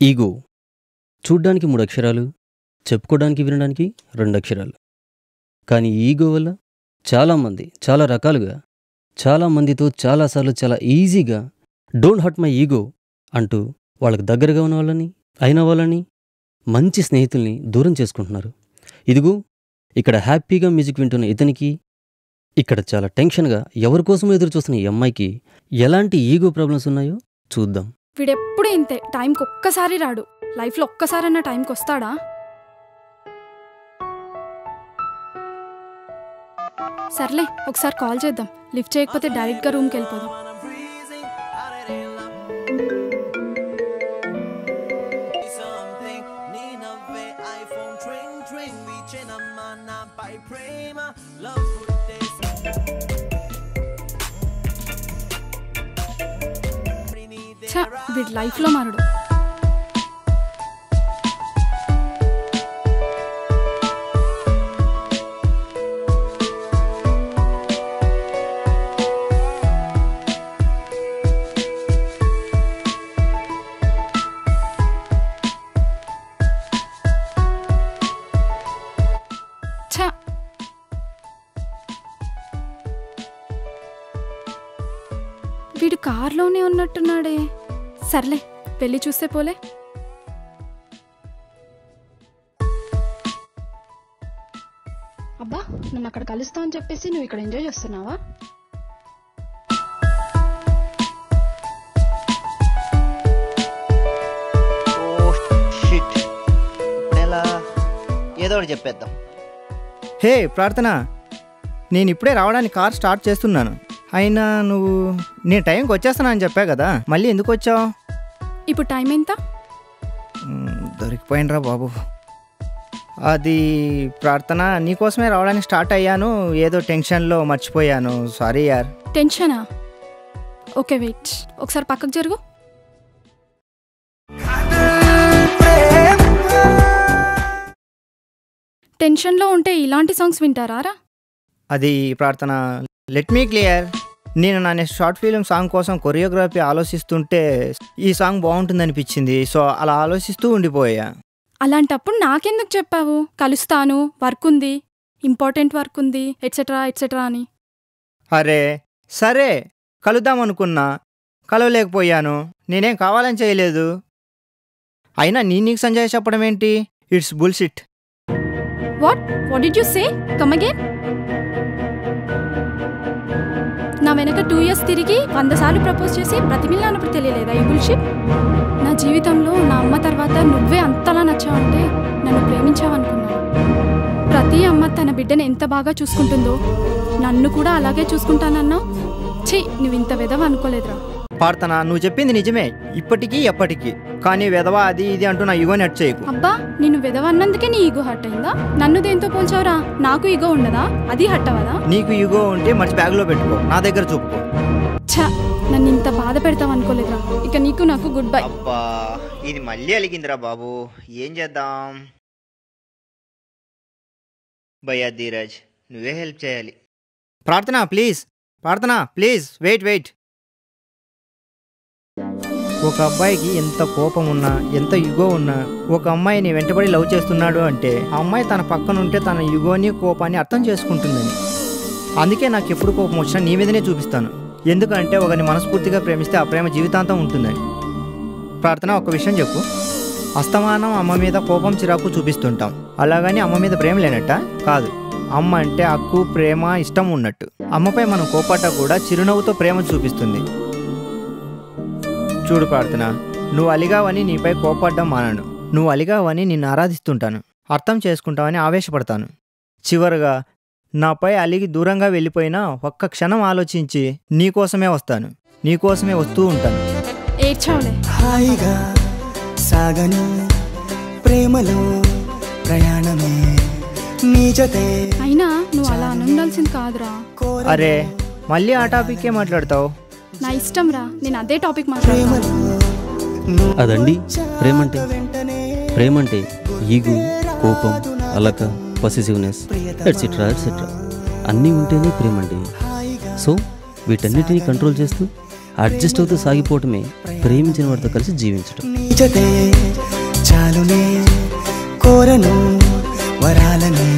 ego చూడ్డానికి మూడు అక్షరాలు చెప్పుకోవడానికి వినడానికి రెండు అక్షరాలు కానీ ఈగో వల్ల చాలామంది చాలా రకాలుగా చాలామందితో చాలాసార్లు చాలా ఈజీగా డోంట్ హర్ట్ మై ఈగో అంటూ వాళ్ళకి దగ్గరగా ఉన్న వాళ్ళని అయిన వాళ్ళని మంచి స్నేహితుల్ని దూరం చేసుకుంటున్నారు ఇదిగో ఇక్కడ హ్యాపీగా మ్యూజిక్ వింటున్న ఇతనికి ఇక్కడ చాలా టెన్షన్గా ఎవరి కోసమో ఎదురు చూస్తున్న ఈ అమ్మాయికి ఎలాంటి ఈగో ప్రాబ్లమ్స్ ఉన్నాయో చూద్దాం వీడెప్పుడు ఇంతే టైంకి ఒక్కసారి రాడు లైఫ్లో ఒక్కసారన్నా టైంకి వస్తాడా సర్లే ఒకసారి కాల్ చేద్దాం లిఫ్ట్ చేయకపోతే డైరెక్ట్గా రూమ్కి వెళ్ళిపోదాం something Need a way iPhone train train Reaching a man up by prema Love good days ఛ వీడి లైఫ్లో మారడు ఛ వీడు కార్లోనే ఉన్నట్టున్నాడే సర్లే పెళ్లి చూస్తే పోలే అబ్బా నన్ను అక్కడ కలుస్తా అని చెప్పేసి నువ్వు ఇక్కడ ఎంజాయ్ చేస్తున్నావా ఓ షిట్ ఎలా ఏదో ఒకటి చెప్పేద్దాం హే ప్రార్థన నేను ఇప్పుడే రావడానికి కార్ స్టార్ట్ చేస్తున్నాను అయినా నువ్వు నేను టైంకి వచ్చేస్తాను అని చెప్పా కదా మళ్ళీ ఎందుకు వచ్చావు ఇప్పుడు టైం ఎంత దొరికిపోయినరా బాబు అది ప్రార్థన నీకోసమే రావడానికి స్టార్ట్ అయ్యాను ఏదో టెన్షన్లో మర్చిపోయాను సారీ యార్ టెన్షనా ఓకే వెయిట్ ఒకసారి పక్కకు జరుగు టెన్షన్లో ఉంటే ఇలాంటి సాంగ్స్ వింటారా అది ప్రార్థన లెట్ మీ క్లియర్ నేను నా నెక్స్ట్ షార్ట్ ఫిలిం సాంగ్ కోసం కొరియోగ్రఫీ ఆలోచిస్తుంటే ఈ సాంగ్ బాగుంటుంది అనిపించింది సో అలా ఆలోచిస్తూ ఉండిపోయా అలాంటప్పుడు నాకెందుకు చెప్పావు కలుస్తాను వర్క్ ఉంది ఇంపార్టెంట్ వర్క్ ఉంది ఎట్సెట్రా ఎట్సెట్రా అని అరే సరే కలుద్దాం అనుకున్నా కలవలేకపోయాను నేనేం కావాలని చేయలేదు అయినా నీ నీకు సంజయ్ చెప్పడం ఏంటి it's bullshit what what did you say come again నా వెనక టూ ఇయర్స్ తిరిగి వంద సార్లు ప్రపోజ్ చేసి ప్రతిమిలానప్పుడు తెలియలేదా ఈ బుల్షిట్ నా జీవితంలో నా అమ్మ తర్వాత నువ్వే అంతలా నచ్చావంటే నన్ను ప్రేమించావనుకున్నాను ప్రతి అమ్మ తన బిడ్డను ఎంత బాగా చూసుకుంటుందో నన్ను కూడా అలాగే చూసుకుంటానన్నావు ఛీ నువ్వు ఇంత వెదవ అనుకోలేదురా ప్రార్థన నువ్వు చెప్పింది నిజమే ఇప్పటికీ ఎప్పటికీ కానీ వెధవా అది ఇది అంటూ నా యుగో నెట్ చేయకు అబ్బా నిన్ను వెదవ అన్నందుకే నీ ఈగో హర్ట్ అయిందా నన్ను దేంతో పోల్చావురా నాకు ఈగో ఉండదా అది హర్ట్ అవ్వదా నీకు యుగో ఉంటే మర్చి బ్యాగ్లో పెట్టుకో నా దగ్గర చూపుకో ఛ నన్ను ఇంత బాధ పెడతావు అనుకోలేదురా ఇక నీకు నాకు గుడ్ బై అబ్బా ఇది మళ్ళీ అలిగిందిరా బాబు ఏం చేద్దాం భయ్యా ధీరజ్ నువ్వే హెల్ప్ చేయాలి ప్రార్థన ప్లీజ్ ప్రార్థన ప్లీజ్ వెయిట్ వెయిట్ ఒక అబ్బాయికి ఎంత కోపం ఉన్నా ఎంత యుగో ఉన్నా ఒక అమ్మాయిని వెంటబడి లవ్ చేస్తున్నాడు అంటే ఆ అమ్మాయి తన పక్కన ఉంటే తన యుగోని కోపాన్ని అర్థం చేసుకుంటుందని అందుకే నాకు ఎప్పుడు కోపం వచ్చినా నీ మీదనే చూపిస్తాను ఎందుకంటే ఒకరిని మనస్ఫూర్తిగా ప్రేమిస్తే ఆ ప్రేమ జీవితాంతం ఉంటుందని ప్రార్థన ఒక విషయం చెప్పు అస్తమానం అమ్మ మీద కోపం చిరాకు చూపిస్తుంటాం అలాగని అమ్మ మీద ప్రేమ లేనట్ట కాదు అమ్మ అంటే హక్కు ప్రేమ ఇష్టం ఉన్నట్టు అమ్మపై మనం కోపట్ట కూడా చిరునవ్వుతో ప్రేమ చూపిస్తుంది చూడు ప్రార్థన నువ్వు అలిగావని నీపై కోపడ్డం మానను నువ్వు అలిగావని నిన్ను ఆరాధిస్తుంటాను అర్థం చేసుకుంటావని ఆవేశపడతాను చివరగా నాపై అలిగి దూరంగా వెళ్ళిపోయినా ఒక్క క్షణం ఆలోచించి నీకోసమే వస్తాను నీకోసమే వస్తూ ఉంటాను ఏడ్చావులే హాయిగా సాగను ప్రేమలో ప్రయాణమే నీ జతే అయినా నువ్వు అలా అనుండాల్సింది కాదురా అరే మళ్ళీ ఆ టాపిక్కే మాట్లాడతావు నా ఇష్టం రా నేను అదే టాపిక్ మాట్లాడతాను అదండి ప్రేమంటే ప్రేమంటే ఈగు కోపం అలక పొసెసివ్నెస్ ఎట్సెట్రా ఎట్సెట్రా అన్నీ ఉంటేనే ప్రేమండి సో వీటన్నిటిని కంట్రోల్ చేస్తూ అడ్జస్ట్ అవుతూ సాగిపోవటమే ప్రేమించిన వారితో కలిసి జీవించటం నీచతే చాలునే కోరను వరాలని